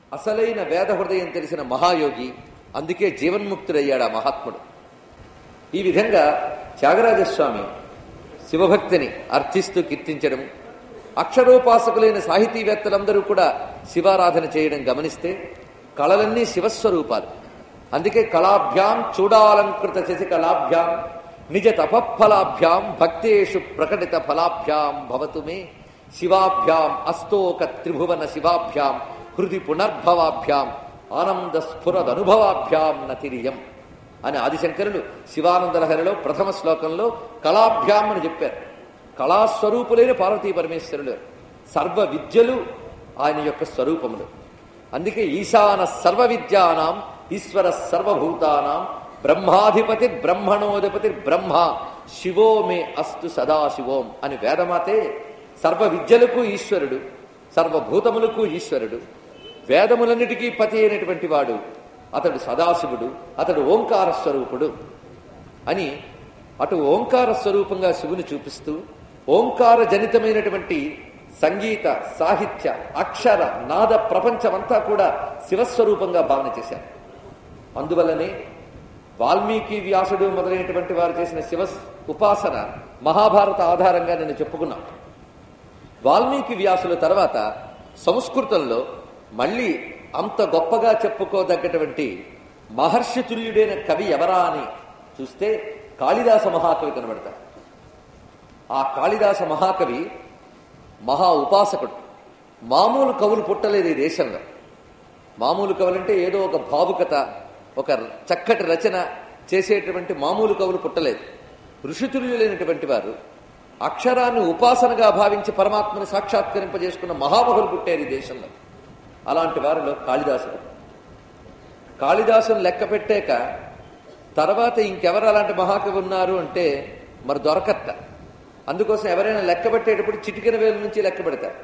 అసలైన వేద హృదయం తెలిసిన మహాయోగి అందుకే జీవన్ముక్తుడయ్యాడు ఆ మహాత్ముడు ఈ విధంగా త్యాగరాజస్వామి శివభక్తిని అర్థిస్తూ కీర్తించడం అక్షరోపాసకులైన సాహితీవేత్తలందరూ కూడా శివారాధన చేయడం గమనిస్తే కళలన్నీ శివస్వరూపాలు అందుకే కళాభ్యాం చూడాలంకృత శశికళాభ్యాం నిజ తపఫలాభ్యాం భక్తేషు ప్రకటిత ఫలాభ్యాం భవతు మే శివాభ్యాం అస్తోక త్రిభువన శివాభ్యాం హృది పునర్భవాభ్యాం ఆనంద స్ఫురదనుభవాభ్యాం నతిరియం అని ఆదిశంకరులు శివానందలహరిలో ప్రథమ శ్లోకంలో కళాభ్యాం అని చెప్పారు కళాస్వరూపులైన పార్వతీ పరమేశ్వరులు సర్వ విద్యలు ఆయన యొక్క స్వరూపములు అందుకే ఈశాన సర్వ విద్యానాం ఈశ్వర సర్వభూతానాం బ్రహ్మాధిపతి బ్రహ్మణోధిపతి బ్రహ్మ శివో మే అస్తు సదాశివోం అని వేదమాతే సర్వ విద్యలకు ఈశ్వరుడు సర్వభూతములకు ఈశ్వరుడు వేదములన్నిటికీ పతి అయినటువంటి వాడు అతడు సదాశివుడు అతడు ఓంకార స్వరూపుడు అని అటు ఓంకార స్వరూపంగా శివుని చూపిస్తూ ఓంకార జనితమైనటువంటి సంగీత సాహిత్య అక్షర నాద ప్రపంచమంతా కూడా శివస్వరూపంగా భావన చేశారు అందువల్లనే వాల్మీకి వ్యాసుడు మొదలైనటువంటి వారు చేసిన శివ ఉపాసన మహాభారత ఆధారంగా నేను చెప్పుకున్నాం వాల్మీకి వ్యాసుల తర్వాత సంస్కృతంలో మళ్ళీ అంత గొప్పగా చెప్పుకోదగ్గటువంటి మహర్షి తుల్యుడైన కవి ఎవరా అని చూస్తే కాళిదాస మహాకవి కనబడతారు ఆ కాళిదాస మహాకవి మహా ఉపాసకుడు మామూలు కవులు పుట్టలేదు ఈ దేశంలో మామూలు కవులంటే ఏదో ఒక భావుకత ఒక చక్కటి రచన చేసేటువంటి మామూలు కవులు పుట్టలేదు ఋషితుల్యులైనటువంటి వారు అక్షరాన్ని ఉపాసనగా భావించి పరమాత్మని సాక్షాత్కరింపజేసుకున్న మహామహులు పుట్టారు ఈ దేశంలో అలాంటి వారిలో కాళిదాసుడు కాళిదాసును లెక్క పెట్టాక తర్వాత ఇంకెవరు అలాంటి మహాకవి ఉన్నారు అంటే మరి దొరకత్త అందుకోసం ఎవరైనా లెక్క పెట్టేటప్పుడు చిటికెన వేలు నుంచి లెక్క పెడతారు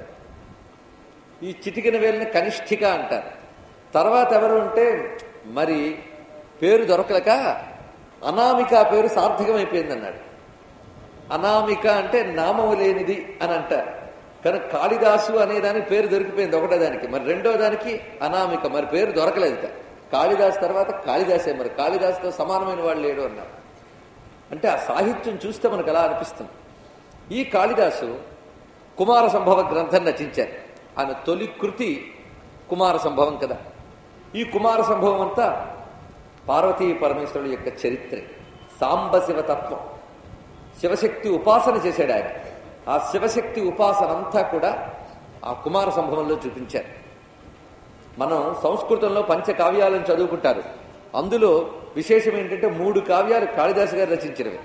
ఈ చిటికెన వేలుని కనిష్ఠిక అంటారు తర్వాత ఎవరు ఉంటే మరి పేరు దొరకలేక అనామిక పేరు సార్థకమైపోయింది అన్నాడు అనామిక అంటే నామము లేనిది అని అంటారు కనుక కాళిదాసు అనే దానికి పేరు దొరికిపోయింది ఒకటో దానికి మరి రెండో దానికి అనామిక మరి పేరు దొరకలేదు కాళిదాసు తర్వాత కాళిదాసే మరి కాళిదాసుతో సమానమైన వాళ్ళు లేడు అన్నారు అంటే ఆ సాహిత్యం చూస్తే మనకు అలా అనిపిస్తుంది ఈ కాళిదాసు కుమార సంభవ గ్రంథం రచించారు ఆయన తొలి కృతి కుమార సంభవం కదా ఈ కుమార సంభవం అంతా పార్వతీ పరమేశ్వరుడు యొక్క చరిత్ర సాంబ శివతత్వం శివశక్తి ఉపాసన చేశాడు ఆయన ఆ శివశక్తి ఉపాసన అంతా కూడా ఆ కుమార సంభవంలో చూపించారు మనం సంస్కృతంలో పంచకావ్యాలను చదువుకుంటారు అందులో విశేషం ఏంటంటే మూడు కావ్యాలు కాళిదాసు గారు రచించినవి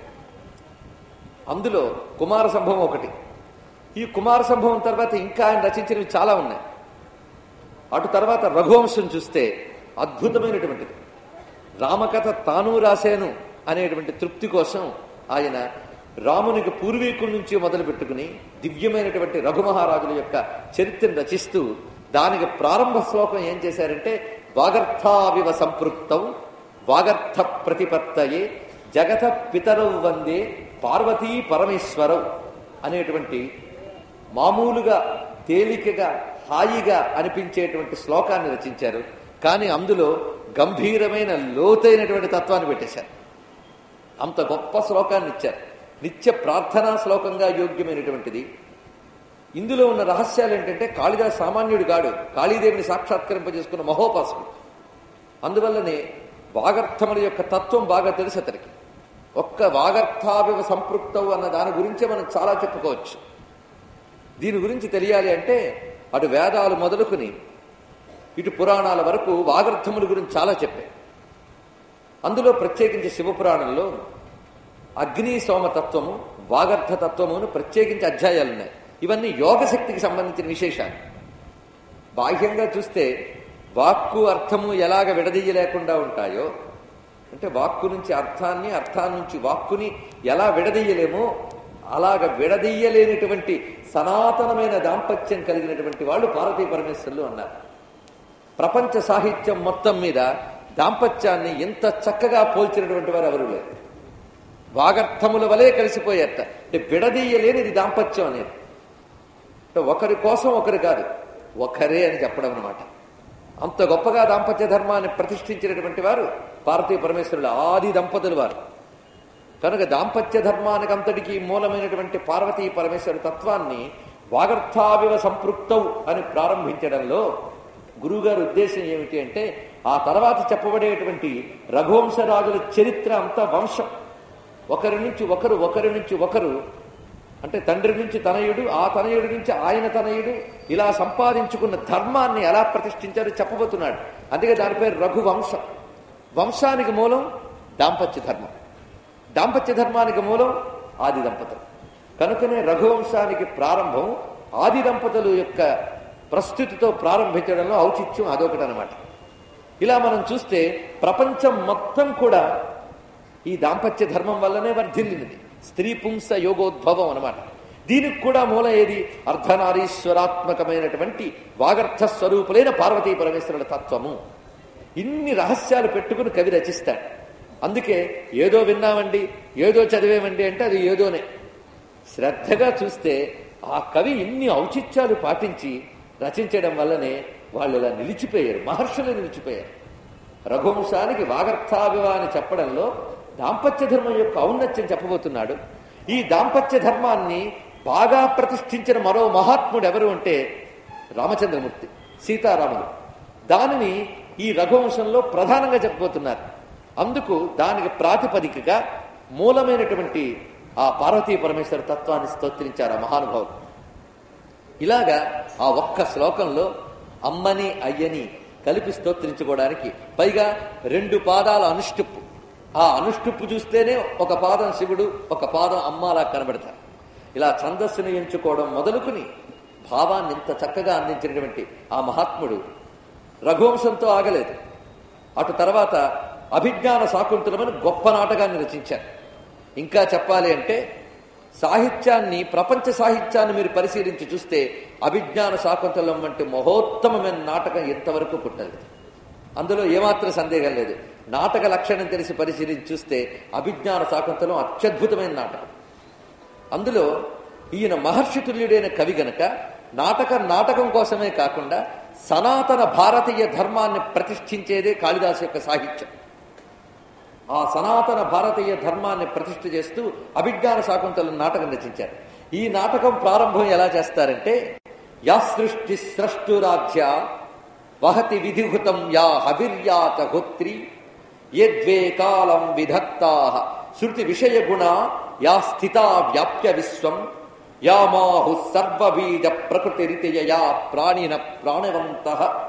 అందులో కుమార సంభవం ఒకటి ఈ కుమార సంభవం తర్వాత ఇంకా ఆయన రచించినవి చాలా ఉన్నాయి అటు తర్వాత రఘువంశం చూస్తే అద్భుతమైనటువంటిది రామకథ తాను రాశాను అనేటువంటి తృప్తి కోసం ఆయన రామునికి పూర్వీకుల నుంచి మొదలు పెట్టుకుని దివ్యమైనటువంటి రఘుమహారాజుల యొక్క చరిత్రను రచిస్తూ దానికి ప్రారంభ శ్లోకం ఏం చేశారంటే వాగర్థావివ సంపృక్తం వాగర్థ ప్రతిపత్తయే జగత పితరవు వందే పార్వతీ పరమేశ్వరవు అనేటువంటి మామూలుగా తేలికగా హాయిగా అనిపించేటువంటి శ్లోకాన్ని రచించారు కానీ అందులో గంభీరమైన లోతైనటువంటి తత్వాన్ని పెట్టేశారు అంత గొప్ప శ్లోకాన్ని ఇచ్చారు నిత్య ప్రార్థనా శ్లోకంగా యోగ్యమైనటువంటిది ఇందులో ఉన్న రహస్యాలు ఏంటంటే కాళిదాస్ సామాన్యుడు కాడు కాళీదేవిని సాక్షాత్కరింపజేసుకున్న మహోపాసకుడు అందువల్లనే వాగర్థముల యొక్క తత్వం బాగా తెలుసు అతనికి ఒక్క వాగర్థాభివ సంపృక్తవు అన్న దాని గురించే మనం చాలా చెప్పుకోవచ్చు దీని గురించి తెలియాలి అంటే అటు వేదాలు మొదలుకుని ఇటు పురాణాల వరకు వాగర్థముల గురించి చాలా చెప్పాయి అందులో ప్రత్యేకించి శివపురాణంలో అగ్ని సోమతత్వము వాగర్థ తత్వమును ప్రత్యేకించి అధ్యాయాలు ఉన్నాయి ఇవన్నీ యోగశక్తికి సంబంధించిన విశేషాలు బాహ్యంగా చూస్తే వాక్కు అర్థము ఎలాగ విడదీయలేకుండా ఉంటాయో అంటే వాక్కు నుంచి అర్థాన్ని అర్థాన్ని నుంచి వాక్కుని ఎలా విడదీయలేమో అలాగ విడదీయలేనటువంటి సనాతనమైన దాంపత్యం కలిగినటువంటి వాళ్ళు పార్వతీ పరమేశ్వరులు అన్నారు ప్రపంచ సాహిత్యం మొత్తం మీద దాంపత్యాన్ని ఎంత చక్కగా పోల్చినటువంటి వారు ఎవరు లేరు వాగర్థముల వలె కలిసిపోయారట అంటే విడదీయలేనిది దాంపత్యం అనేది అంటే ఒకరి కోసం ఒకరు కాదు ఒకరే అని చెప్పడం అనమాట అంత గొప్పగా దాంపత్య ధర్మాన్ని ప్రతిష్ఠించినటువంటి వారు పార్వతీ పరమేశ్వరులు ఆది దంపతులు వారు కనుక దాంపత్య ధర్మానికి అంతటికి మూలమైనటువంటి పార్వతీ పరమేశ్వర తత్వాన్ని వాగర్థావివ సంపృక్తౌ అని ప్రారంభించడంలో గురువుగారి ఉద్దేశం ఏమిటి అంటే ఆ తర్వాత చెప్పబడేటువంటి రఘువంశరాజుల చరిత్ర అంతా వంశం ఒకరి నుంచి ఒకరు ఒకరి నుంచి ఒకరు అంటే తండ్రి నుంచి తనయుడు ఆ తనయుడి నుంచి ఆయన తనయుడు ఇలా సంపాదించుకున్న ధర్మాన్ని ఎలా ప్రతిష్ఠించారో చెప్పబోతున్నాడు అందుకే దాని పేరు రఘువంశం వంశానికి మూలం దాంపత్య ధర్మం దాంపత్య ధర్మానికి మూలం ఆది దంపతులు కనుకనే రఘువంశానికి ప్రారంభం ఆది దంపతులు యొక్క ప్రస్తుతితో ప్రారంభించడంలో ఔచిత్యం అదొకటి అనమాట ఇలా మనం చూస్తే ప్రపంచం మొత్తం కూడా ఈ దాంపత్య ధర్మం వల్లనే వర్ధిల్లినది స్త్రీ పుంస యోగోద్భవం అనమాట దీనికి కూడా మూల ఏది అర్ధనారీశ్వరాత్మకమైనటువంటి వాగర్థ స్వరూపులైన పార్వతీ పరమేశ్వరుల తత్వము ఇన్ని రహస్యాలు పెట్టుకుని కవి రచిస్తాడు అందుకే ఏదో విన్నామండి ఏదో చదివేమండి అంటే అది ఏదోనే శ్రద్ధగా చూస్తే ఆ కవి ఇన్ని ఔచిత్యాలు పాటించి రచించడం వల్లనే వాళ్ళు ఇలా నిలిచిపోయారు మహర్షులు నిలిచిపోయారు రఘువంశానికి వాగర్థావివ అని చెప్పడంలో దాంపత్య ధర్మం యొక్క ఔన్నత్యం చెప్పబోతున్నాడు ఈ దాంపత్య ధర్మాన్ని బాగా ప్రతిష్ఠించిన మరో మహాత్ముడు ఎవరు అంటే రామచంద్రమూర్తి సీతారాములు దానిని ఈ రఘువంశంలో ప్రధానంగా చెప్పబోతున్నారు అందుకు దానికి ప్రాతిపదికగా మూలమైనటువంటి ఆ పార్వతీ పరమేశ్వర తత్వాన్ని స్తోత్రించారు ఆ మహానుభావులు ఇలాగా ఆ ఒక్క శ్లోకంలో అమ్మని అయ్యని కలిపి స్తోత్రించుకోవడానికి పైగా రెండు పాదాల అనుష్టుప్పు ఆ అనుష్టుప్పు చూస్తేనే ఒక పాదం శివుడు ఒక పాదం అమ్మలా కనబడతారు ఇలా ఛందస్సును ఎంచుకోవడం మొదలుకుని భావాన్ని ఇంత చక్కగా అందించినటువంటి ఆ మహాత్ముడు రఘువంశంతో ఆగలేదు అటు తర్వాత అభిజ్ఞాన శాకుంతలమని గొప్ప నాటకాన్ని రచించారు ఇంకా చెప్పాలి అంటే సాహిత్యాన్ని ప్రపంచ సాహిత్యాన్ని మీరు పరిశీలించి చూస్తే అభిజ్ఞాన శాకుంతలం వంటి మహోత్తమమైన నాటకం ఎంతవరకు పుట్టలేదు అందులో ఏమాత్రం సందేహం లేదు నాటక లక్షణం తెలిసి పరిశీలించి చూస్తే అభిజ్ఞాన శాకుంతలం అత్యద్భుతమైన నాటకం అందులో ఈయన మహర్షితుల్యుడైన కవి గనక నాటకం నాటకం కోసమే కాకుండా సనాతన భారతీయ ధర్మాన్ని ప్రతిష్ఠించేదే కాళిదాసు యొక్క సాహిత్యం ఆ సనాతన భారతీయ ధర్మాన్ని ప్రతిష్ఠ చేస్తూ అభిజ్ఞాన శాకుంతలం నాటకం రచించారు ఈ నాటకం ప్రారంభం ఎలా చేస్తారంటే యా సృష్టి స్రష్టురాధ్య వహతి విధిహుతం యా హవిర్యాత హోత్రి యద్వే కాలం విధత్తా శృతి విషయ గుణ యా స్థితా వ్యాప్య విశ్వం యా మాహు సర్వబీజ ప్రకృతిరితయయా ప్రాణిన ప్రాణవంత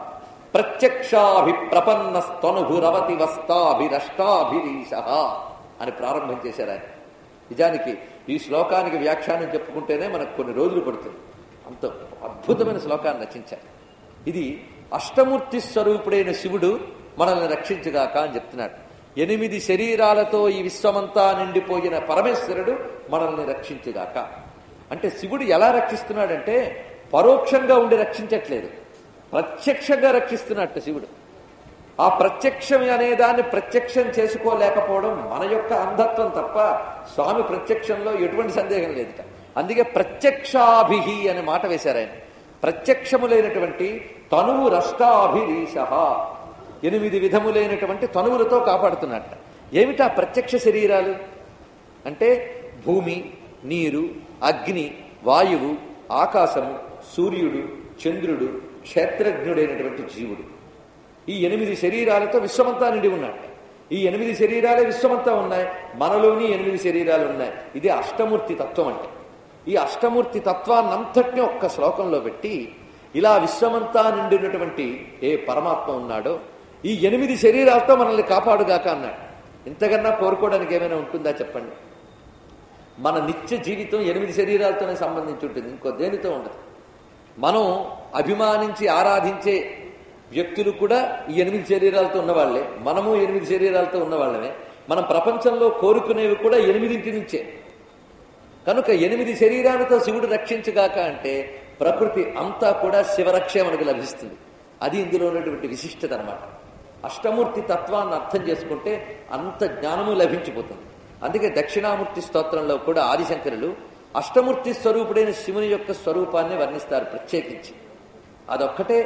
ప్రత్యక్షాభిప్రపన్నస్తనుభురవతి వస్తాభిరష్టాభిరీశ అని ప్రారంభం చేశారు ఆయన నిజానికి ఈ శ్లోకానికి వ్యాఖ్యానం చెప్పుకుంటేనే మనకు కొన్ని రోజులు పడుతుంది అంత అద్భుతమైన శ్లోకాన్ని రచించారు ఇది అష్టమూర్తి స్వరూపుడైన శివుడు మనల్ని రక్షించుగాక అని చెప్తున్నాడు ఎనిమిది శరీరాలతో ఈ విశ్వమంతా నిండిపోయిన పరమేశ్వరుడు మనల్ని రక్షించుగాక అంటే శివుడు ఎలా రక్షిస్తున్నాడంటే పరోక్షంగా ఉండి రక్షించట్లేదు ప్రత్యక్షంగా రక్షిస్తున్నట్టు శివుడు ఆ ప్రత్యక్షం అనే దాన్ని ప్రత్యక్షం చేసుకోలేకపోవడం మన యొక్క అంధత్వం తప్ప స్వామి ప్రత్యక్షంలో ఎటువంటి సందేహం లేదుట అందుకే ప్రత్యక్షాభిహి అనే మాట వేశారు ఆయన ప్రత్యక్షములైనటువంటి తనువు రష్టాభిరీశ ఎనిమిది విధములైనటువంటి తనువులతో కాపాడుతున్నట్ట ఏమిటా ప్రత్యక్ష శరీరాలు అంటే భూమి నీరు అగ్ని వాయువు ఆకాశము సూర్యుడు చంద్రుడు క్షేత్రజ్ఞుడైనటువంటి జీవుడు ఈ ఎనిమిది శరీరాలతో విశ్వమంతా నిండి ఉన్నాడు ఈ ఎనిమిది శరీరాలే విశ్వమంతా ఉన్నాయి మనలోని ఎనిమిది శరీరాలు ఉన్నాయి ఇది అష్టమూర్తి తత్వం అంటే ఈ అష్టమూర్తి తత్వాన్నంతటినీ ఒక్క శ్లోకంలో పెట్టి ఇలా విశ్వమంతా నిండినటువంటి ఏ పరమాత్మ ఉన్నాడో ఈ ఎనిమిది శరీరాలతో మనల్ని కాపాడుగాక అన్నాడు ఇంతకన్నా కోరుకోవడానికి ఏమైనా ఉంటుందా చెప్పండి మన నిత్య జీవితం ఎనిమిది శరీరాలతోనే సంబంధించి ఉంటుంది ఇంకో దేనితో ఉండదు మనం అభిమానించి ఆరాధించే వ్యక్తులు కూడా ఈ ఎనిమిది శరీరాలతో ఉన్నవాళ్లే మనము ఎనిమిది శరీరాలతో ఉన్నవాళ్ళమే మనం ప్రపంచంలో కోరుకునేవి కూడా ఎనిమిదింటి నుంచే కనుక ఎనిమిది శరీరాలతో శివుడు రక్షించుగాక అంటే ప్రకృతి అంతా కూడా శివరక్షే మనకు లభిస్తుంది అది ఇందులో ఉన్నటువంటి విశిష్టత అనమాట అష్టమూర్తి తత్వాన్ని అర్థం చేసుకుంటే అంత జ్ఞానము లభించిపోతుంది అందుకే దక్షిణామూర్తి స్తోత్రంలో కూడా ఆదిశంకరులు అష్టమూర్తి స్వరూపుడైన శివుని యొక్క స్వరూపాన్ని వర్ణిస్తారు ప్రత్యేకించి అదొక్కటే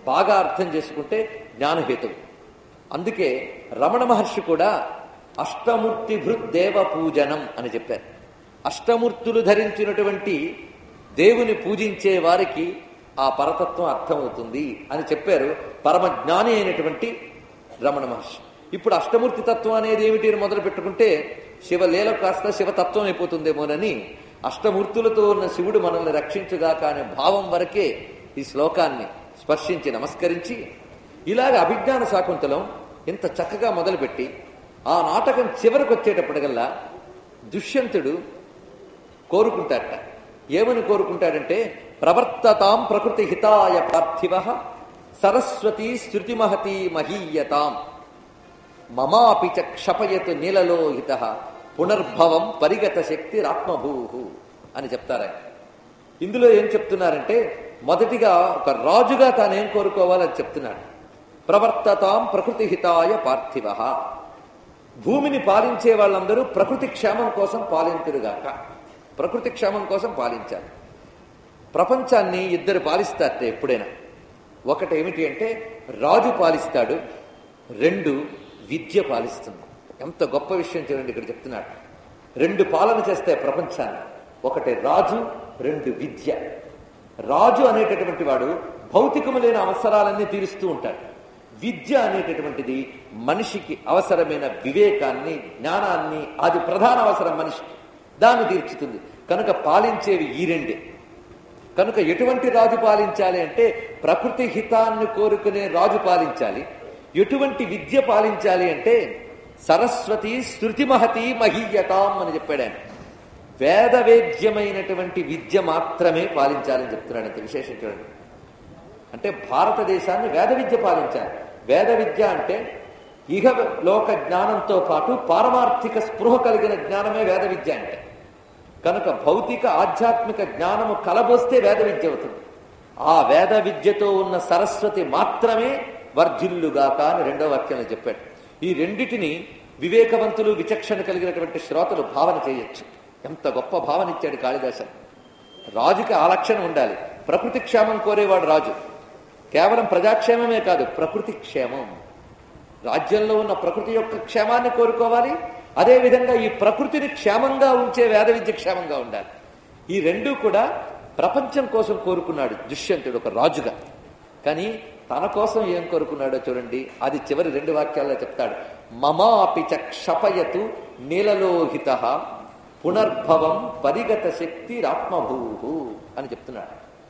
బాగా అర్థం చేసుకుంటే జ్ఞానహేతువు అందుకే రమణ మహర్షి కూడా అష్టమూర్తి దేవ పూజనం అని చెప్పారు అష్టమూర్తులు ధరించినటువంటి దేవుని పూజించే వారికి ఆ పరతత్వం అర్థమవుతుంది అని చెప్పారు పరమ జ్ఞాని అయినటువంటి రమణ మహర్షి ఇప్పుడు అష్టమూర్తి తత్వం అనేది ఏమిటి అని మొదలు పెట్టుకుంటే శివలీల కాస్త శివతత్వం అయిపోతుందేమోనని అష్టమూర్తులతో ఉన్న శివుడు మనల్ని రక్షించుగాక అనే భావం వరకే ఈ శ్లోకాన్ని స్పర్శించి నమస్కరించి ఇలాగ అభిజ్ఞాన శాకుంతలం ఇంత చక్కగా మొదలుపెట్టి ఆ నాటకం చివరికి వచ్చేటప్పటికల్లా దుష్యంతుడు కోరుకుంటాడట ఏమని కోరుకుంటాడంటే ప్రవర్తతాం ప్రకృతి హితాయ పార్థివ సరస్వతి శృతిమహతి మహీయతాం మమాపి చ క్షపయతు నీలలో హిత పునర్భవం పరిగత శక్తి రాత్మభూ అని చెప్తారు ఇందులో ఏం చెప్తున్నారంటే మొదటిగా ఒక రాజుగా తానేం కోరుకోవాలని చెప్తున్నాడు ప్రవర్తతాం ప్రకృతి హితాయ పార్థివ భూమిని పాలించే వాళ్ళందరూ ప్రకృతి క్షేమం కోసం పాలింతురుగాక ప్రకృతి క్షేమం కోసం పాలించాలి ప్రపంచాన్ని ఇద్దరు పాలిస్తారట ఎప్పుడైనా ఒకటి ఏమిటి అంటే రాజు పాలిస్తాడు రెండు విద్య పాలిస్తుంది ఎంత గొప్ప విషయం చూడండి ఇక్కడ చెప్తున్నాడు రెండు పాలన చేస్తే ప్రపంచాన్ని ఒకటి రాజు రెండు విద్య రాజు అనేటటువంటి వాడు భౌతికములైన అవసరాలన్నీ తీరుస్తూ ఉంటాడు విద్య అనేటటువంటిది మనిషికి అవసరమైన వివేకాన్ని జ్ఞానాన్ని అది ప్రధాన అవసరం మనిషికి దాన్ని తీర్చుతుంది కనుక పాలించేవి ఈ రెండే కనుక ఎటువంటి రాజు పాలించాలి అంటే ప్రకృతి హితాన్ని కోరుకునే రాజు పాలించాలి ఎటువంటి విద్య పాలించాలి అంటే సరస్వతి శృతిమహతి మహీయతాం అని చెప్పాడు ఆయన వేదవేద్యమైనటువంటి విద్య మాత్రమే పాలించాలని చెప్తున్నాడు అంత విశేషం చూడండి అంటే భారతదేశాన్ని వేద విద్య పాలించాలి వేద విద్య అంటే ఇహ లోక జ్ఞానంతో పాటు పారమార్థిక స్పృహ కలిగిన జ్ఞానమే వేద విద్య అంటే కనుక భౌతిక ఆధ్యాత్మిక జ్ఞానము కలబోస్తే వేద విద్య అవుతుంది ఆ వేద విద్యతో ఉన్న సరస్వతి మాత్రమే వర్జిల్లుగాక అని రెండో వాక్యంలో చెప్పాడు ఈ రెండిటిని వివేకవంతులు విచక్షణ కలిగినటువంటి శ్రోతలు భావన చేయొచ్చు ఎంత గొప్ప భావన ఇచ్చాడు కాళిదాసన్ రాజుకి ఆ లక్షణం ఉండాలి ప్రకృతి క్షేమం కోరేవాడు రాజు కేవలం ప్రజాక్షేమమే కాదు ప్రకృతి క్షేమం రాజ్యంలో ఉన్న ప్రకృతి యొక్క క్షేమాన్ని కోరుకోవాలి అదేవిధంగా ఈ ప్రకృతిని క్షేమంగా ఉంచే వేద విద్య క్షేమంగా ఉండాలి ఈ రెండూ కూడా ప్రపంచం కోసం కోరుకున్నాడు దుష్యంతుడు ఒక రాజుగా కానీ తన కోసం ఏం కోరుకున్నాడో చూడండి అది చివరి రెండు వాక్యాల్లో చెప్తాడు మమాపి చ క్షపయతు నీలలోహిత పునర్భవం పరిగత శక్తి రాత్మభూ అని చెప్తున్నాడు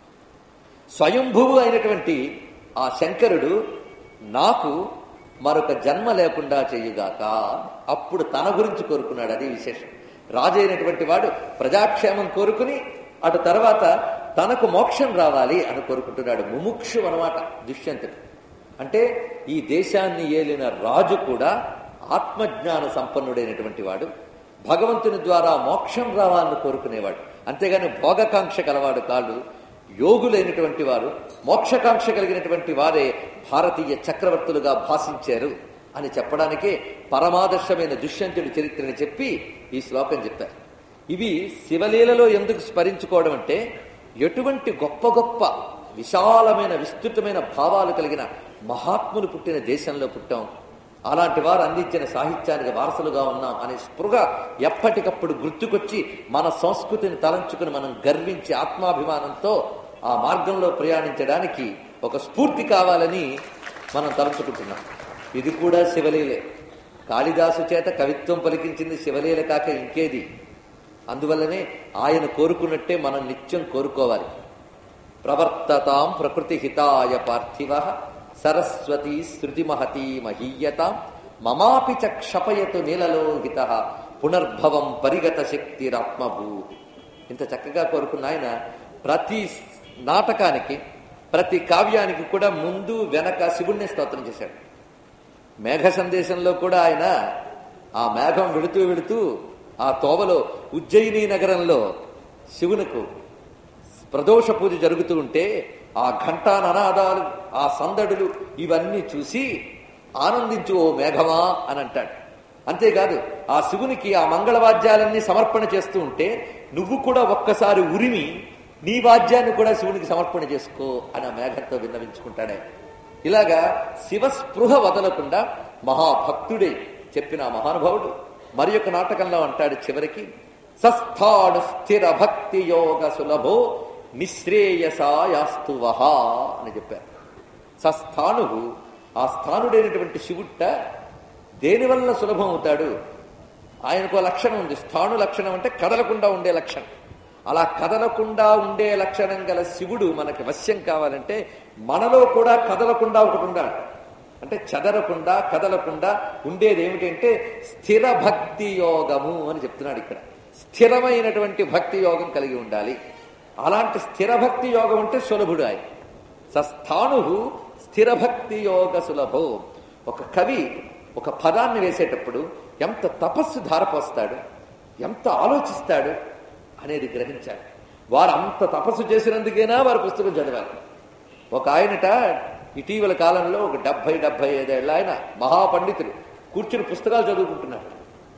స్వయంభువు అయినటువంటి ఆ శంకరుడు నాకు మరొక జన్మ లేకుండా చేయుగాక అప్పుడు తన గురించి కోరుకున్నాడు అది విశేషం రాజు అయినటువంటి వాడు ప్రజాక్షేమం కోరుకుని అటు తర్వాత తనకు మోక్షం రావాలి అని కోరుకుంటున్నాడు ముముక్షు అనమాట దుష్యంతుడు అంటే ఈ దేశాన్ని ఏలిన రాజు కూడా ఆత్మజ్ఞాన సంపన్నుడైనటువంటి వాడు భగవంతుని ద్వారా మోక్షం రావాలని కోరుకునేవాడు అంతేగాని భోగకాంక్ష కలవాడు కాళ్ళు యోగులైనటువంటి వారు మోక్షకాంక్ష కలిగినటువంటి వారే భారతీయ చక్రవర్తులుగా భాషించారు అని చెప్పడానికే పరమాదర్శమైన దుష్యంతుడి చరిత్రని చెప్పి ఈ శ్లోకం చెప్పారు ఇవి శివలీలలో ఎందుకు స్మరించుకోవడం అంటే ఎటువంటి గొప్ప గొప్ప విశాలమైన విస్తృతమైన భావాలు కలిగిన మహాత్ములు పుట్టిన దేశంలో పుట్టాం అలాంటి వారు అందించిన సాహిత్యానికి వారసులుగా ఉన్నాం అనే స్పృహ ఎప్పటికప్పుడు గుర్తుకొచ్చి మన సంస్కృతిని తలంచుకుని మనం గర్వించి ఆత్మాభిమానంతో ఆ మార్గంలో ప్రయాణించడానికి ఒక స్ఫూర్తి కావాలని మనం తలుచుకుంటున్నాం ఇది కూడా శివలీలే కాళిదాసు చేత కవిత్వం పలికించింది శివలీల కాక ఇంకేది అందువల్లనే ఆయన కోరుకున్నట్టే మనం నిత్యం కోరుకోవాలి ప్రవర్తతాం ప్రకృతి హితాయ పార్థివ సరస్వతి శృతిమహతి మహీయతాం మమాపి చ క్షపయతు నీలలోహిత పునర్భవం పరిగత శక్తిరాత్మభూ ఇంత చక్కగా కోరుకున్న ఆయన ప్రతి నాటకానికి ప్రతి కావ్యానికి కూడా ముందు వెనక శివుణ్ణి స్తోత్రం చేశాడు మేఘ సందేశంలో కూడా ఆయన ఆ మేఘం వెళుతూ వెళుతూ ఆ తోవలో ఉజ్జయిని నగరంలో శివునకు ప్రదోష పూజ జరుగుతూ ఉంటే ఆ ఘంటా ననాదాలు ఆ సందడులు ఇవన్నీ చూసి ఆనందించు ఓ మేఘమా అని అంటాడు అంతేకాదు ఆ శివునికి ఆ మంగళవాద్యాలన్నీ సమర్పణ చేస్తూ ఉంటే నువ్వు కూడా ఒక్కసారి ఉరిమి నీ వాద్యాన్ని కూడా శివునికి సమర్పణ చేసుకో అని ఆ మేఘంతో విన్నవించుకుంటాడే ఇలాగా శివస్పృహ వదలకుండా మహాభక్తుడే చెప్పిన ఆ మహానుభావుడు మరి యొక్క నాటకంలో అంటాడు చివరికి సస్థాను స్థిర భక్తి యోగ సులభో నిశ్రేయసాయాస్తు వహా అని చెప్పారు సస్థాను ఆ స్థానుడైనటువంటి శివుట్ట దేనివల్ల సులభం అవుతాడు ఆయనకు లక్షణం ఉంది స్థాను లక్షణం అంటే కదలకుండా ఉండే లక్షణం అలా కదలకుండా ఉండే లక్షణం గల శివుడు మనకి వశ్యం కావాలంటే మనలో కూడా కదలకుండా ఒకటి ఉండాలి అంటే చదరకుండా కదలకుండా ఉండేది ఏమిటంటే స్థిర భక్తి యోగము అని చెప్తున్నాడు ఇక్కడ స్థిరమైనటువంటి భక్తి యోగం కలిగి ఉండాలి అలాంటి స్థిర భక్తి యోగం అంటే సులభుడు ఆయన సస్థాను స్థిర భక్తి యోగ సులభో ఒక కవి ఒక పదాన్ని వేసేటప్పుడు ఎంత తపస్సు ధారపోస్తాడు ఎంత ఆలోచిస్తాడు అనేది గ్రహించాలి వారు అంత తపస్సు చేసినందుకేనా వారి పుస్తకం చదివారు ఒక ఆయనట ఇటీవల కాలంలో ఒక డెబ్బై డెబ్బై ఐదేళ్ళ ఆయన మహాపండితులు కూర్చుని పుస్తకాలు చదువుకుంటున్నాడు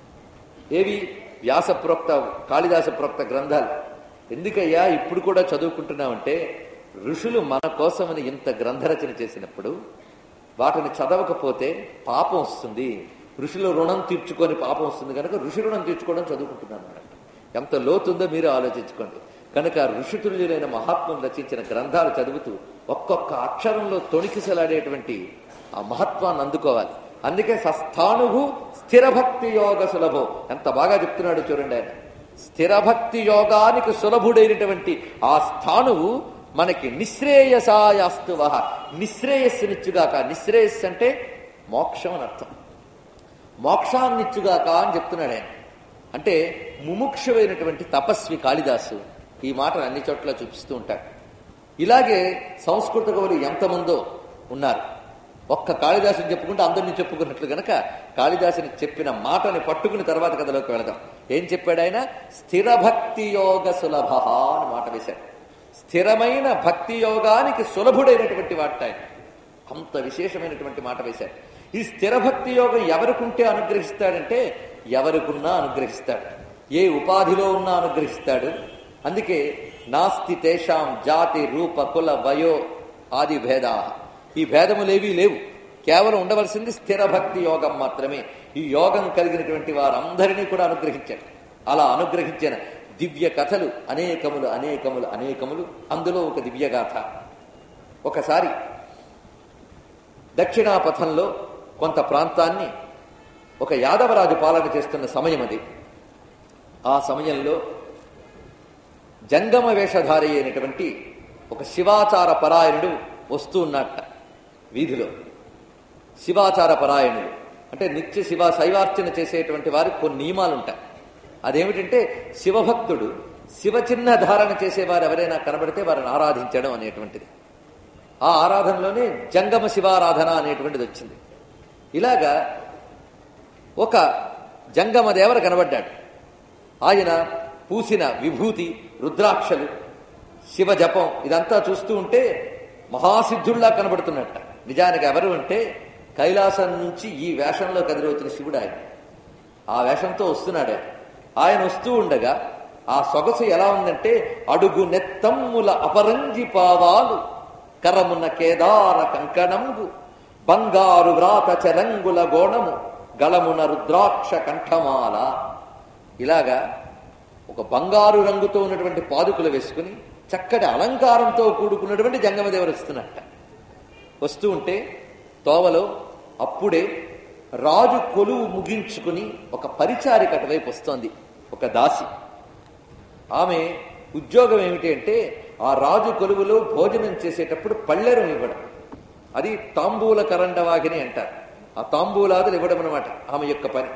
ఏవి వ్యాసప్రోక్త కాళిదాస ప్రోక్త గ్రంథాలు ఎందుకయ్యా ఇప్పుడు కూడా చదువుకుంటున్నామంటే ఋషులు మన కోసమని ఇంత గ్రంథరచన చేసినప్పుడు వాటిని చదవకపోతే పాపం వస్తుంది ఋషులు రుణం తీర్చుకొని పాపం వస్తుంది కనుక ఋషి రుణం తీర్చుకోవడం చదువుకుంటున్నాను అన్నమాట ఎంత లోతుందో మీరు ఆలోచించుకోండి కనుక ఋషితుల్యులైన మహాత్ములు రచించిన గ్రంథాలు చదువుతూ ఒక్కొక్క అక్షరంలో తొణికిసలాడేటువంటి ఆ మహత్వాన్ని అందుకోవాలి అందుకే సస్థానుభు స్థిర భక్తి యోగ సులభం ఎంత బాగా చెప్తున్నాడు చూడండి ఆయన స్థిర భక్తి యోగానికి సులభుడైనటువంటి ఆ స్థానువు మనకి నిశ్రేయసాయాస్తువ నిశ్రేయస్సునిచ్చుగాక నిశ్రేయస్సు అంటే మోక్షం అని అర్థం మోక్షాన్నిచ్చుగాక అని చెప్తున్నాడు ఆయన అంటే ముముక్షువైనటువంటి తపస్వి కాళిదాసు ఈ మాటను అన్ని చోట్ల చూపిస్తూ ఉంటాడు ఇలాగే సంస్కృత కవులు ఎంతమందో ఉన్నారు ఒక్క కాళిదాసుని చెప్పుకుంటే అందరినీ చెప్పుకున్నట్లు గనక కాళిదాసుని చెప్పిన మాటని పట్టుకుని తర్వాత కథలోకి వెళదాం ఏం చెప్పాడు ఆయన స్థిర భక్తి యోగ సులభ అని మాట వేశాడు స్థిరమైన భక్తి యోగానికి సులభుడైనటువంటి వాట ఆయన అంత విశేషమైనటువంటి మాట వేశాడు ఈ స్థిర భక్తి యోగం ఎవరికుంటే అనుగ్రహిస్తాడంటే ఎవరికున్నా అనుగ్రహిస్తాడు ఏ ఉపాధిలో ఉన్నా అనుగ్రహిస్తాడు అందుకే నాస్తి తేషాం జాతి రూప కుల వయో ఆది భేదా ఈ భేదములేవీ లేవు కేవలం ఉండవలసింది స్థిర భక్తి యోగం మాత్రమే ఈ యోగం కలిగినటువంటి వారందరినీ కూడా అనుగ్రహించాడు అలా అనుగ్రహించిన దివ్య కథలు అనేకములు అనేకములు అనేకములు అందులో ఒక దివ్యగాథ ఒకసారి దక్షిణాపథంలో కొంత ప్రాంతాన్ని ఒక యాదవరాజు పాలన చేస్తున్న సమయం అది ఆ సమయంలో జంగమ వేషధారి అయినటువంటి ఒక శివాచార పరాయణుడు వస్తూ ఉన్నట్ట వీధిలో శివాచార పరాయణుడు అంటే నిత్య శివ శైవార్చన చేసేటువంటి వారికి కొన్ని నియమాలు ఉంటాయి అదేమిటంటే శివభక్తుడు శివ చిహ్న ధారణ చేసేవారు ఎవరైనా కనబడితే వారిని ఆరాధించడం అనేటువంటిది ఆ ఆరాధనలోనే జంగమ శివారాధన అనేటువంటిది వచ్చింది ఇలాగా ఒక జంగమ దేవర కనబడ్డాడు ఆయన పూసిన విభూతి రుద్రాక్షలు శివ జపం ఇదంతా చూస్తూ ఉంటే మహాసిద్ధుల్లా కనబడుతున్నట్ట నిజానికి ఎవరు అంటే కైలాసం నుంచి ఈ వేషంలో కదిలవుతున్న శివుడు ఆయన ఆ వేషంతో వస్తున్నాడు ఆయన. ఆయన వస్తూ ఉండగా ఆ సొగసు ఎలా ఉందంటే అడుగు నెత్తమ్ముల అపరంజి పావాలు కరమున కేదార కంకణంగు బంగారు వ్రాత చరంగుల గోణము గళమున రుద్రాక్ష కంఠమాల ఇలాగా ఒక బంగారు రంగుతో ఉన్నటువంటి పాదుకులు వేసుకుని చక్కటి అలంకారంతో కూడుకున్నటువంటి జంగమదేవుడు వస్తున్నట్ట వస్తూ ఉంటే తోవలో అప్పుడే రాజు కొలువు ముగించుకుని ఒక పరిచారిక అటువైపు వస్తోంది ఒక దాసి ఆమె ఉద్యోగం ఏమిటి అంటే ఆ రాజు కొలువులో భోజనం చేసేటప్పుడు పళ్ళెరం ఇవ్వడం అది తాంబూల కరండవాగిని అంటారు ఆ తాంబూలాదులు ఇవ్వడం అనమాట ఆమె యొక్క పని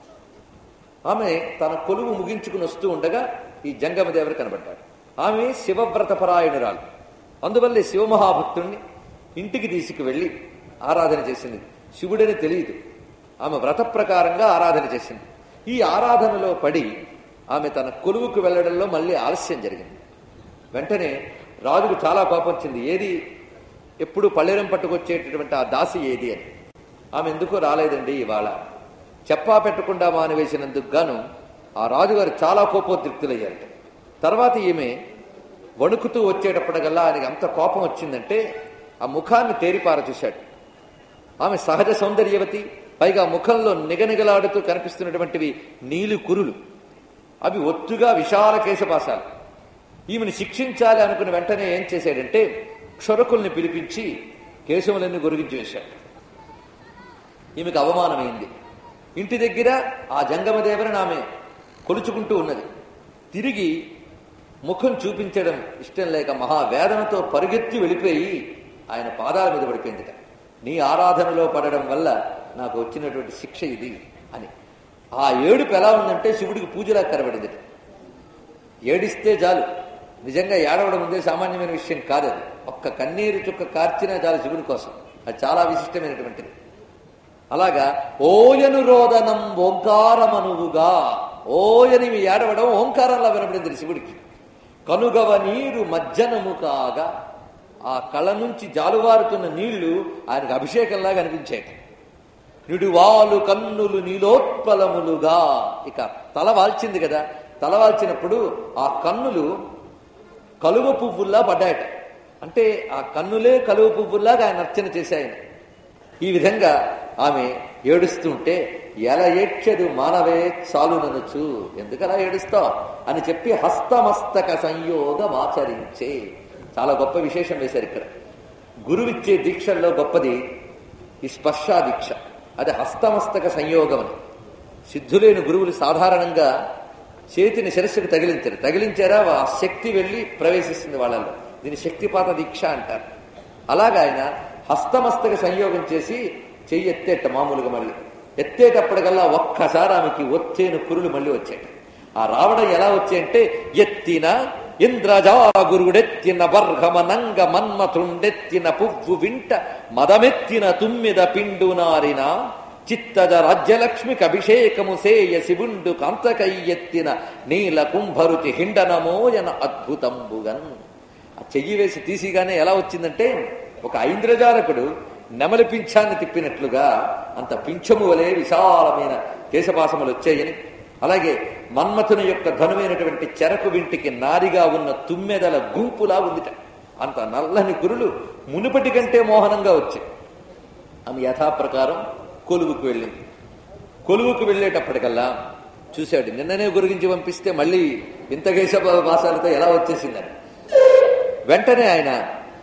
ఆమె తన కొలువు ముగించుకుని వస్తూ ఉండగా ఈ జంగమదేవుడు కనబడ్డాడు ఆమె శివవ్రతపరాయణురాలు అందువల్లే శివమహాభక్తుణ్ణి ఇంటికి తీసుకువెళ్ళి ఆరాధన చేసింది శివుడని తెలియదు ఆమె వ్రత ప్రకారంగా ఆరాధన చేసింది ఈ ఆరాధనలో పడి ఆమె తన కొలువుకు వెళ్ళడంలో మళ్ళీ ఆలస్యం జరిగింది వెంటనే రాజుకు చాలా కోపం వచ్చింది ఏది ఎప్పుడు పళ్ళెరం పట్టుకొచ్చేటటువంటి ఆ దాసి ఏది అని ఆమె ఎందుకో రాలేదండి ఇవాళ చెప్పా పెట్టకుండా మానవేసినందుకు గాను ఆ రాజుగారు చాలా కోపోద్రిక్తులయ్యారట తర్వాత ఈమె వణుకుతూ వచ్చేటప్పటికల్లా ఆయనకి అంత కోపం వచ్చిందంటే ఆ ముఖాన్ని తేరిపార చూశాడు ఆమె సహజ సౌందర్యవతి పైగా ముఖంలో నిగనిగలాడుతూ కనిపిస్తున్నటువంటివి నీలి కురులు అవి ఒత్తుగా విశాల కేశపాసాలు ఈమెను శిక్షించాలి అనుకున్న వెంటనే ఏం చేశాడంటే క్షురకుల్ని పిలిపించి కేశములన్నీ గొరిగించి వేశాడు ఈమెకు అవమానమైంది ఇంటి దగ్గర ఆ జంగమదేవరని ఆమె కొలుచుకుంటూ ఉన్నది తిరిగి ముఖం చూపించడం ఇష్టం లేక మహావేదనతో పరుగెత్తి వెళ్ళిపోయి ఆయన పాదాల మీద పడిపోయిందిట నీ ఆరాధనలో పడడం వల్ల నాకు వచ్చినటువంటి శిక్ష ఇది అని ఆ ఏడుపు ఎలా ఉందంటే శివుడికి పూజలా కనబడింది ఏడిస్తే చాలు నిజంగా ఏడవడం ఉందే సామాన్యమైన విషయం కాదు అది ఒక్క కన్నీరు చుక్క కార్చినా చాలు శివుని కోసం అది చాలా విశిష్టమైనటువంటిది అలాగా ఓయను రోదనం ఓంకారమనువుగా ఓయని ఏడవడం ఓంకారంలా వినపడింది శివుడికి కనుగవ నీరు మజ్జనము కాగా ఆ కళ్ళ నుంచి జాలువారుతున్న నీళ్లు ఆయనకు అభిషేకంలాగా అనిపించాయి నిడువాలు కన్నులు నీలోత్పలములుగా ఇక తల వాల్చింది కదా తల వాల్చినప్పుడు ఆ కన్నులు కలువ పువ్వుల్లా పడ్డాయట అంటే ఆ కన్నులే కలువ పువ్వుల్లాగా ఆయన అర్చన చేశాయని ఈ విధంగా ఆమె ఏడుస్తుంటే ఎలా ఏడ్చదు మానవే చాలుననుచు ఎందుకలా ఏడుస్తావు అని చెప్పి హస్తమస్తక సంయోగం ఆచరించే చాలా గొప్ప విశేషం వేశారు ఇక్కడ గురువిచ్చే దీక్షల్లో గొప్పది ఈ స్పర్శా దీక్ష అది హస్తమస్తక సంయోగం అని సిద్ధులేని గురువులు సాధారణంగా చేతిని శిరస్సుకు తగిలించారు తగిలించారా ఆ శక్తి వెళ్ళి ప్రవేశిస్తుంది వాళ్ళల్లో దీని శక్తిపాత దీక్ష అంటారు అలాగా ఆయన హస్తమస్తక సంయోగం చేసి చెయ్యి ఎత్తేట మామూలుగా మళ్ళీ ఎత్తేటప్పటికల్లా ఒక్కసారి ఆమెకి ఒత్తేను కురులు మళ్ళీ వచ్చాయి ఆ రావడం ఎలా వచ్చాయంటే ఎత్తిన ఇంద్రజాగురుడెత్తిన బర్హమనంగ మన్మథుండెత్తిన పువ్వు వింట మదమెత్తిన తుమ్మిద పిండునారిన చిత్తజ రాజ్యలక్ష్మికి అభిషేకము సేయ శివుండు కాంతకయ్యెత్తిన నీల కుంభరుచి హిండనమోయన అద్భుతంబుగన్ ఆ చెయ్యి వేసి తీసిగానే ఎలా వచ్చిందంటే ఒక ఐంద్రజాలకుడు నెమలి పింఛాన్ని తిప్పినట్లుగా అంత పింఛము వలె విశాలమైన కేశపాసములు వచ్చాయని అలాగే మన్మథుని యొక్క ధనువైనటువంటి చెరకు వింటికి నారిగా ఉన్న తుమ్మెదల గుంపులా ఉందిట అంత నల్లని గురులు మునుపటి కంటే మోహనంగా వచ్చాయి ఆమె యథాప్రకారం కొలువుకు వెళ్ళింది కొలువుకు వెళ్ళేటప్పటికల్లా చూశాడు నిన్ననే గురించి పంపిస్తే మళ్ళీ ఇంత కేశ భాషలతో ఎలా వచ్చేసిందని వెంటనే ఆయన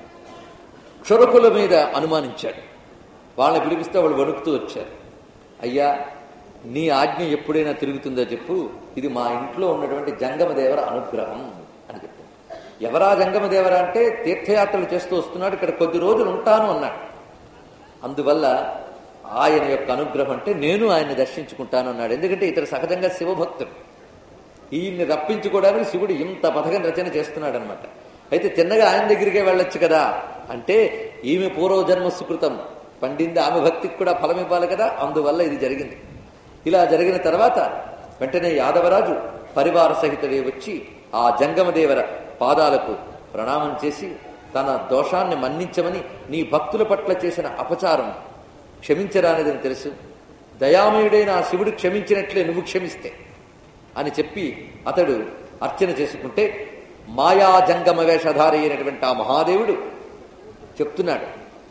క్షురకుల మీద అనుమానించాడు వాళ్ళని పిలిపిస్తే వాళ్ళు వణుకుతూ వచ్చారు అయ్యా నీ ఆజ్ఞ ఎప్పుడైనా తిరుగుతుందో చెప్పు ఇది మా ఇంట్లో ఉన్నటువంటి జంగమదేవర అనుగ్రహం అని చెప్పు ఎవరా జంగమదేవర అంటే తీర్థయాత్రలు చేస్తూ వస్తున్నాడు ఇక్కడ కొద్ది రోజులు ఉంటాను అన్నాడు అందువల్ల ఆయన యొక్క అనుగ్రహం అంటే నేను ఆయన్ని దర్శించుకుంటాను అన్నాడు ఎందుకంటే ఇతడు సహజంగా శివభక్తుడు ఈయన్ని రప్పించుకోవడానికి శివుడు ఇంత పథకం రచన చేస్తున్నాడు అనమాట అయితే తిన్నగా ఆయన దగ్గరికే వెళ్ళొచ్చు కదా అంటే ఈమె పూర్వజన్మ సుకృతం పండింది ఆమె భక్తికి కూడా ఫలం ఇవ్వాలి కదా అందువల్ల ఇది జరిగింది ఇలా జరిగిన తర్వాత వెంటనే యాదవరాజు పరివార సహితవే వచ్చి ఆ జంగమదేవర పాదాలకు ప్రణామం చేసి తన దోషాన్ని మన్నించమని నీ భక్తుల పట్ల చేసిన అపచారం క్షమించరానిదని తెలుసు దయామయుడైన ఆ శివుడు క్షమించినట్లే నువ్వు క్షమిస్తే అని చెప్పి అతడు అర్చన చేసుకుంటే మాయా జంగమ వేషధారి అయినటువంటి ఆ మహాదేవుడు చెప్తున్నాడు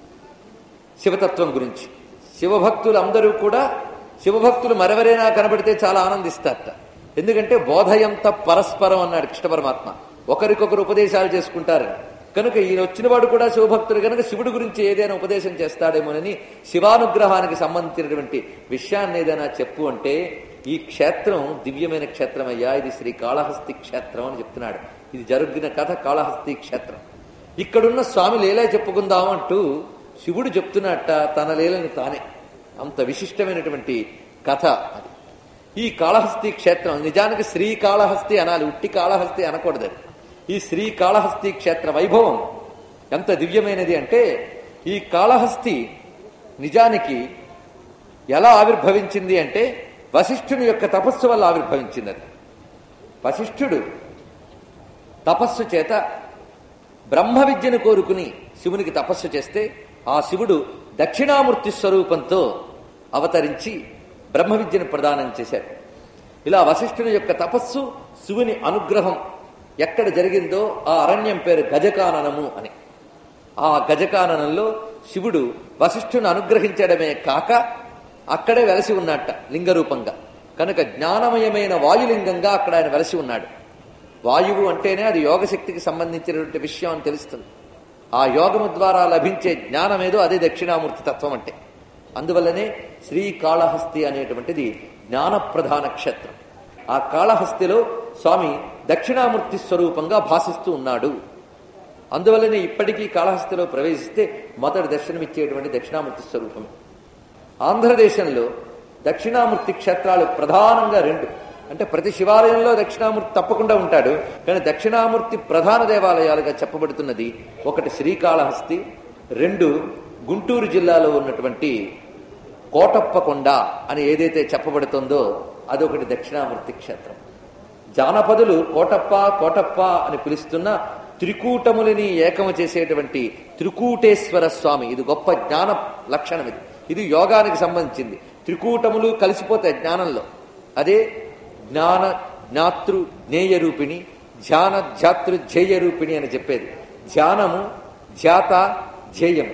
శివతత్వం గురించి శివభక్తులు అందరూ కూడా శివభక్తులు మరెవరైనా కనబడితే చాలా ఆనందిస్తారట ఎందుకంటే బోధయంత పరస్పరం అన్నాడు కృష్ణ పరమాత్మ ఒకరికొకరు ఉపదేశాలు చేసుకుంటారని కనుక ఈయన వచ్చినవాడు కూడా శివభక్తుడు కనుక శివుడి గురించి ఏదైనా ఉపదేశం చేస్తాడేమోనని శివానుగ్రహానికి సంబంధించినటువంటి విషయాన్ని ఏదైనా చెప్పు అంటే ఈ క్షేత్రం దివ్యమైన క్షేత్రం అయ్యా ఇది శ్రీ కాళహస్తి క్షేత్రం అని చెప్తున్నాడు ఇది జరుగుతున్న కథ కాళహస్తి క్షేత్రం ఇక్కడున్న స్వామి లీలా చెప్పుకుందాం అంటూ శివుడు చెప్తున్నట్ట తన లీలని తానే అంత విశిష్టమైనటువంటి కథ అది ఈ కాళహస్తి క్షేత్రం నిజానికి శ్రీకాళహస్తి అనాలి ఉట్టి కాళహస్తి అనకూడదు అది. ఈ శ్రీకాళహస్తి క్షేత్ర వైభవం ఎంత దివ్యమైనది అంటే ఈ కాళహస్తి నిజానికి ఎలా ఆవిర్భవించింది అంటే వశిష్ఠుని యొక్క తపస్సు వల్ల ఆవిర్భవించింది అది వశిష్ఠుడు తపస్సు చేత బ్రహ్మ విద్యను కోరుకుని శివునికి తపస్సు చేస్తే ఆ శివుడు దక్షిణామూర్తి స్వరూపంతో అవతరించి బ్రహ్మ విద్యను ప్రదానం చేశాడు ఇలా వశిష్ఠుని యొక్క తపస్సు శివుని అనుగ్రహం ఎక్కడ జరిగిందో ఆ అరణ్యం పేరు గజకాననము అని ఆ గజకాననంలో శివుడు వశిష్ఠుని అనుగ్రహించడమే కాక అక్కడే వెలసి ఉన్నట్ట లింగరూపంగా కనుక జ్ఞానమయమైన వాయులింగంగా అక్కడ ఆయన వెలసి ఉన్నాడు వాయువు అంటేనే అది యోగశక్తికి సంబంధించినటువంటి విషయం అని తెలుస్తుంది ఆ యోగము ద్వారా లభించే జ్ఞానమేదో అదే దక్షిణామూర్తి తత్వం అంటే అందువల్లనే శ్రీకాళహస్తి అనేటువంటిది జ్ఞానప్రధాన క్షేత్రం ఆ కాళహస్తిలో స్వామి దక్షిణామూర్తి స్వరూపంగా భాసిస్తూ ఉన్నాడు అందువల్లనే ఇప్పటికీ కాళహస్తిలో ప్రవేశిస్తే మొదటి దర్శనమిచ్చేటువంటి దక్షిణామూర్తి స్వరూపమే ఆంధ్రదేశంలో దక్షిణామూర్తి క్షేత్రాలు ప్రధానంగా రెండు అంటే ప్రతి శివాలయంలో దక్షిణామూర్తి తప్పకుండా ఉంటాడు కానీ దక్షిణామూర్తి ప్రధాన దేవాలయాలుగా చెప్పబడుతున్నది ఒకటి శ్రీకాళహస్తి రెండు గుంటూరు జిల్లాలో ఉన్నటువంటి కోటప్పకొండ అని ఏదైతే చెప్పబడుతుందో అదొకటి దక్షిణామూర్తి క్షేత్రం జానపదులు కోటప్ప కోటప్ప అని పిలుస్తున్న త్రికూటములని ఏకము చేసేటువంటి త్రికూటేశ్వర స్వామి ఇది గొప్ప జ్ఞాన లక్షణం ఇది ఇది యోగానికి సంబంధించింది త్రికూటములు కలిసిపోతాయి జ్ఞానంలో అదే జ్ఞాన జ్ఞాతృ జ్ఞేయ రూపిణి ధ్యాన ధ్యాతృ ధ్యేయ రూపిణి అని చెప్పేది ధ్యానము ధ్యాత ధ్యేయము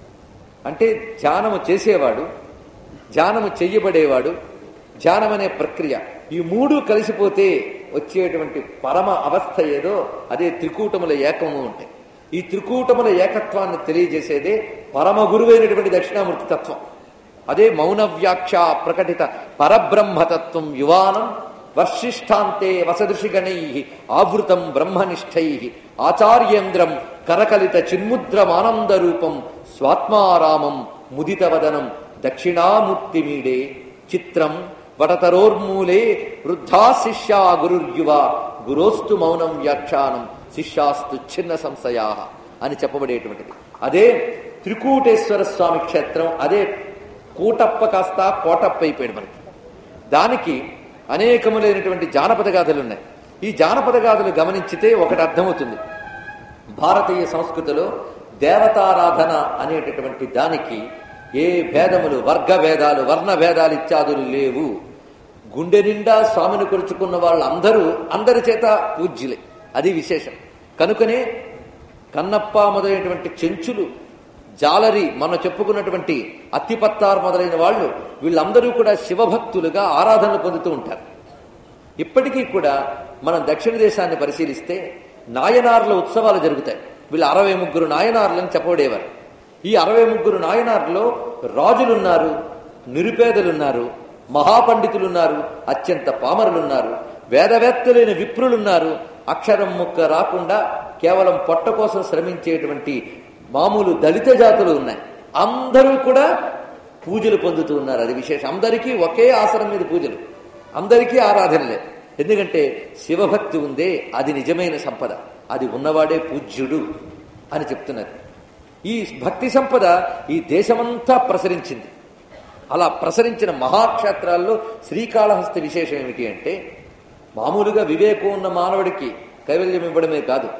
అంటే ధ్యానము చేసేవాడు ధ్యానము చెయ్యబడేవాడు ధ్యానం అనే ప్రక్రియ ఈ మూడు కలిసిపోతే వచ్చేటువంటి పరమ అవస్థ ఏదో అదే త్రికూటముల ఏకము ఉంటాయి ఈ త్రికూటముల ఏకత్వాన్ని తెలియజేసేదే పరమ గురువైనటువంటి దక్షిణామూర్తి తత్వం అదే మౌన వ్యాఖ్య ప్రకటిత పరబ్రహ్మతత్వం యువానం వర్షిష్టాంతే వసదృషిగణై ఆవృతం బ్రహ్మనిష్టై ఆచార్యేంద్రం కరకలిత చిన్ముద్రమానంద రూపం స్వాత్మారామం ముదితవదనం దక్షిణామూర్తిమీడే చిత్రం వటతరోర్మూలే వృద్ధా శిష్యా గురుర్యువ గురోస్తు మౌనం వ్యాఖ్యానం శిష్యాస్తు చిన్న సంశయా అని చెప్పబడేటువంటిది అదే త్రికూటేశ్వర స్వామి క్షేత్రం అదే కూటప్ప కాస్త కోటప్ప అయిపోయాడు మనకి దానికి అనేకములైనటువంటి జానపద గాథలు ఉన్నాయి ఈ జానపద గాథలు గమనించితే ఒకటి అర్థమవుతుంది భారతీయ సంస్కృతిలో దేవతారాధన అనేటటువంటి దానికి ఏ భేదములు వర్గ భేదాలు వర్ణ భేదాలు ఇత్యాదులు లేవు గుండె నిండా స్వామిని కొలుచుకున్న వాళ్ళందరూ అందరి చేత పూజ్యులే అది విశేషం కనుకనే కన్నప్ప మొదలైనటువంటి చెంచులు జాలరి మనం చెప్పుకున్నటువంటి అత్తిపత్తారు మొదలైన వాళ్ళు వీళ్ళందరూ కూడా శివభక్తులుగా ఆరాధనలు పొందుతూ ఉంటారు ఇప్పటికీ కూడా మనం దక్షిణ దేశాన్ని పరిశీలిస్తే నాయనార్ల ఉత్సవాలు జరుగుతాయి వీళ్ళు అరవై ముగ్గురు నాయనార్లని చెప్పబడేవారు ఈ అరవై ముగ్గురు నాయనార్లో రాజులున్నారు నిరుపేదలున్నారు మహాపండితులున్నారు అత్యంత పామరులున్నారు వేదవేత్తలైన విప్రులున్నారు అక్షరం ముక్క రాకుండా కేవలం పొట్ట కోసం శ్రమించేటువంటి మామూలు దళిత జాతులు ఉన్నాయి అందరూ కూడా పూజలు పొందుతూ ఉన్నారు అది విశేషం అందరికీ ఒకే ఆసనం మీద పూజలు అందరికీ ఆరాధనలే ఎందుకంటే శివభక్తి ఉందే అది నిజమైన సంపద అది ఉన్నవాడే పూజ్యుడు అని చెప్తున్నది ఈ భక్తి సంపద ఈ దేశమంతా ప్రసరించింది అలా ప్రసరించిన మహాక్షేత్రాల్లో శ్రీకాళహస్తి విశేషం ఏమిటి అంటే మామూలుగా వివేకం ఉన్న మానవుడికి కైవల్యం ఇవ్వడమే కాదు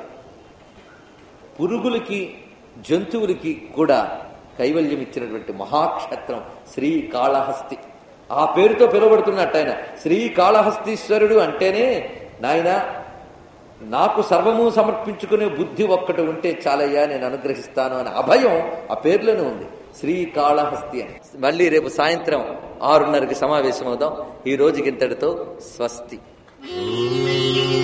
పురుగులకి జంతువులకి కూడా కైవల్యం ఇచ్చినటువంటి మహాక్షేత్రం శ్రీకాళహస్తి ఆ పేరుతో పిలువబడుతున్నట్టు ఆయన శ్రీకాళహస్తీశ్వరుడు అంటేనే నాయన నాకు సర్వము సమర్పించుకునే బుద్ధి ఒక్కటి ఉంటే చాలయ్యా నేను అనుగ్రహిస్తాను అనే అభయం ఆ పేర్లోనే ఉంది శ్రీకాళహస్తి అని మళ్ళీ రేపు సాయంత్రం ఆరున్నరకి సమావేశమవుదాం ఈ రోజుకి ఇంతటితో స్వస్తి